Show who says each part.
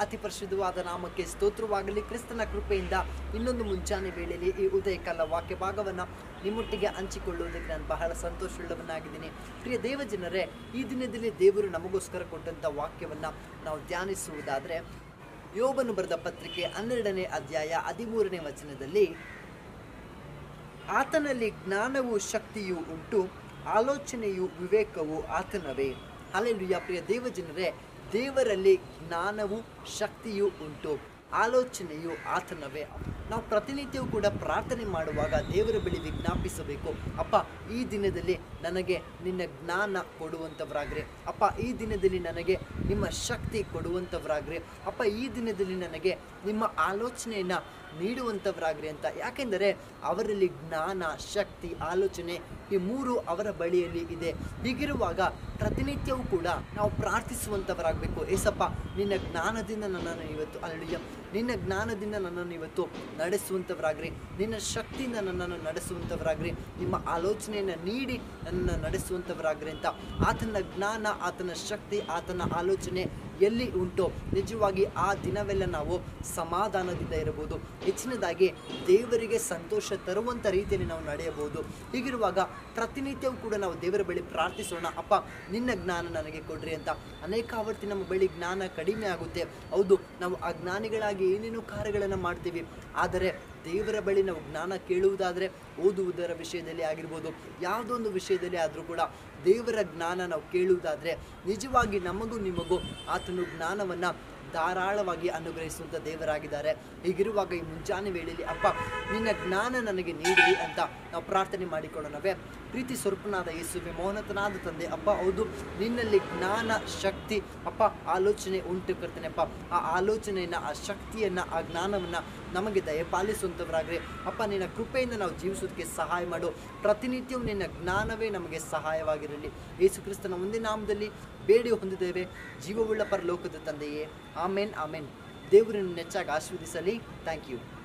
Speaker 1: ಅತಿ ಪರಿಶುದ್ಧವಾದ ನಾಮಕ್ಕೆ ಸ್ತೋತ್ರವಾಗಲಿ ಕ್ರಿಸ್ತನ ಕೃಪೆಯಿಂದ ಇನ್ನೊಂದು ಮುಂಚಾನೆ ವೇಳೆಯಲ್ಲಿ ಈ ಉದಯಕಾಲ ವಾಕ್ಯ ಭಾಗವನ್ನು ನಿಮ್ಮೊಟ್ಟಿಗೆ ಹಂಚಿಕೊಳ್ಳುವುದಕ್ಕೆ ನಾನು ಬಹಳ ಸಂತೋಷವುಳ್ಳವನಾಗಿದ್ದೀನಿ ಪ್ರಿಯ ದೇವಜನರೇ ಈ ದಿನದಲ್ಲಿ ದೇವರು ನಮಗೋಸ್ಕರ ಕೊಟ್ಟಂಥ ವಾಕ್ಯವನ್ನು ನಾವು ಧ್ಯಾನಿಸುವುದಾದರೆ ಯೋಬನು ಬರೆದ ಪತ್ರಿಕೆ ಹನ್ನೆರಡನೇ ಅಧ್ಯಾಯ ಹದಿಮೂರನೇ ವಚನದಲ್ಲಿ ಆತನಲ್ಲಿ ಜ್ಞಾನವು ಶಕ್ತಿಯೂ ಉಂಟು ಆಲೋಚನೆಯು ವಿವೇಕವು ಆತನವೇ ಅಲ್ಲೆಲುಯ್ಯ ಪ್ರಿಯ ದೇವಜನರೇ ದೇವರಲ್ಲಿ ಜ್ಞಾನವು ಶಕ್ತಿಯೂ ಉಂಟು ಆಲೋಚನೆಯು ಆತನವೇ ನಾವು ಪ್ರತಿನಿತ್ಯವೂ ಕೂಡ ಪ್ರಾರ್ಥನೆ ಮಾಡುವಾಗ ದೇವರ ಬಳಿ ವಿಜ್ಞಾಪಿಸಬೇಕು ಅಪ್ಪ ಈ ದಿನದಲ್ಲಿ ನನಗೆ ನಿನ್ನ ಜ್ಞಾನ ಕೊಡುವಂಥವ್ರಾಗ್ರಿ ಅಪ್ಪ ಈ ದಿನದಲ್ಲಿ ನನಗೆ ನಿಮ್ಮ ಶಕ್ತಿ ಕೊಡುವಂಥವ್ರಾಗ್ರಿ ಅಪ್ಪ ಈ ದಿನದಲ್ಲಿ ನನಗೆ ನಿಮ್ಮ ಆಲೋಚನೆಯನ್ನು ನೀಡುವಂಥವ್ರಾಗ್ರಿ ಅಂತ ಯಾಕೆಂದರೆ ಅವರಲ್ಲಿ ಜ್ಞಾನ ಶಕ್ತಿ ಆಲೋಚನೆ ಈ ಮೂರು ಅವರ ಬಳಿಯಲ್ಲಿ ಇದೆ ಹೀಗಿರುವಾಗ ಪ್ರತಿನಿತ್ಯವೂ ಕೂಡ ನಾವು ಪ್ರಾರ್ಥಿಸುವಂಥವರಾಗಬೇಕು ಏಸಪ್ಪ ನಿನ್ನ ಜ್ಞಾನದಿಂದ ನನ್ನನ್ನು ಇವತ್ತು ಅಲ್ಲಿಯ ನಿನ್ನ ಜ್ಞಾನದಿಂದ ನನ್ನನ್ನು ಇವತ್ತು ನಡೆಸುವಂಥವರಾಗ್ರಿ ನಿನ್ನ ಶಕ್ತಿಯಿಂದ ನನ್ನನ್ನು ನಡೆಸುವಂಥವರಾಗ್ರಿ ನಿಮ್ಮ ಆಲೋಚನೆಯನ್ನು ನೀಡಿ ನನ್ನನ್ನು ನಡೆಸುವಂಥವರಾಗ್ರಿ ಅಂತ ಆತನ ಜ್ಞಾನ ಆತನ ಶಕ್ತಿ ಆತನ ಆಲೋಚನೆ ಎಲ್ಲಿ ಉಂಟೋ ನಿಜವಾಗಿ ಆ ದಿನವೆಲ್ಲ ನಾವು ಸಮಾಧಾನದಿಂದ ಇರಬಹುದು ಹೆಚ್ಚಿನದಾಗಿ ದೇವರಿಗೆ ಸಂತೋಷ ತರುವಂಥ ರೀತಿಯಲ್ಲಿ ನಾವು ನಡೆಯಬಹುದು ಹೀಗಿರುವಾಗ ಪ್ರತಿನಿತ್ಯವೂ ಕೂಡ ನಾವು ದೇವರ ಬಳಿ ಪ್ರಾರ್ಥಿಸೋಣ ಅಪ್ಪ ನಿನ್ನ ಜ್ಞಾನ ನನಗೆ ಕೊಡ್ರಿ ಅಂತ ಅನೇಕ ಆವರ್ತಿ ನಮ್ಮ ಬಳಿ ಜ್ಞಾನ ಕಡಿಮೆ ಆಗುತ್ತೆ ಹೌದು ನಾವು ಅಜ್ಞಾನಿಗಳಾಗಿ ಏನೇನೋ ಕಾರ್ಯಗಳನ್ನು ಮಾಡ್ತೀವಿ ಆದರೆ ದೇವರ ಬಳಿ ನಾವು ಜ್ಞಾನ ಕೇಳುವುದಾದರೆ ಓದುವುದರ ವಿಷಯದಲ್ಲಿ ಆಗಿರ್ಬೋದು ಯಾವುದೋ ಒಂದು ವಿಷಯದಲ್ಲಿ ಆದರೂ ಕೂಡ ದೇವರ ಜ್ಞಾನ ನಾವು ಕೇಳುವುದಾದರೆ ನಿಜವಾಗಿ ನಮಗೂ ನಿಮಗೂ ಆತನು ಜ್ಞಾನವನ್ನು ಧಾರಾಳವಾಗಿ ಅನುಗ್ರಹಿಸುವಂಥ ದೇವರಾಗಿದ್ದಾರೆ ಹೀಗಿರುವಾಗ ಈ ಮುಂಜಾನೆ ವೇಳೆಯಲ್ಲಿ ಅಪ್ಪ ನಿನ್ನ ಜ್ಞಾನ ನನಗೆ ನೀಡಿ ಅಂತ ನಾವು ಪ್ರಾರ್ಥನೆ ಮಾಡಿಕೊಳ್ಳೋಣವೇ ಪ್ರೀತಿ ಸ್ವರೂಪನಾದ ಯೇಸುವೆ ಮೌನತನಾದ ತಂದೆ ಅಪ್ಪ ಹೌದು ನಿನ್ನಲ್ಲಿ ಜ್ಞಾನ ಶಕ್ತಿ ಅಪ್ಪ ಆಲೋಚನೆ ಉಂಟು ಕರ್ತೇನೆ ಅಪ್ಪ ಆ ಆಲೋಚನೆಯನ್ನು ಆ ಶಕ್ತಿಯನ್ನು ಆ ಜ್ಞಾನವನ್ನು ನಮಗೆ ದಯಪಾಲಿಸುವಂಥವ್ರಾಗ್ರಿ ಅಪ್ಪ ನಿನ್ನ ಕೃಪೆಯಿಂದ ನಾವು ಜೀವಿಸೋದಕ್ಕೆ ಸಹಾಯ ಮಾಡು ಪ್ರತಿನಿತ್ಯವೂ ನಿನ್ನ ಜ್ಞಾನವೇ ನಮಗೆ ಸಹಾಯವಾಗಿರಲಿ ಯೇಸು ಕ್ರಿಸ್ತನ ಒಂದೇ ನಾಮದಲ್ಲಿ ಬೇಡಿ ಹೊಂದಿದ್ದೇವೆ ಜೀವವುಳ್ಳ ಪರಲೋಕದ ತಂದೆಯೇ ಆಮೇನ್ ಆಮೇನ್ ದೇವರನ್ನು ಹೆಚ್ಚಾಗಿ ಆಶೀರ್ವದಿಸಲಿ ಥ್ಯಾಂಕ್ ಯು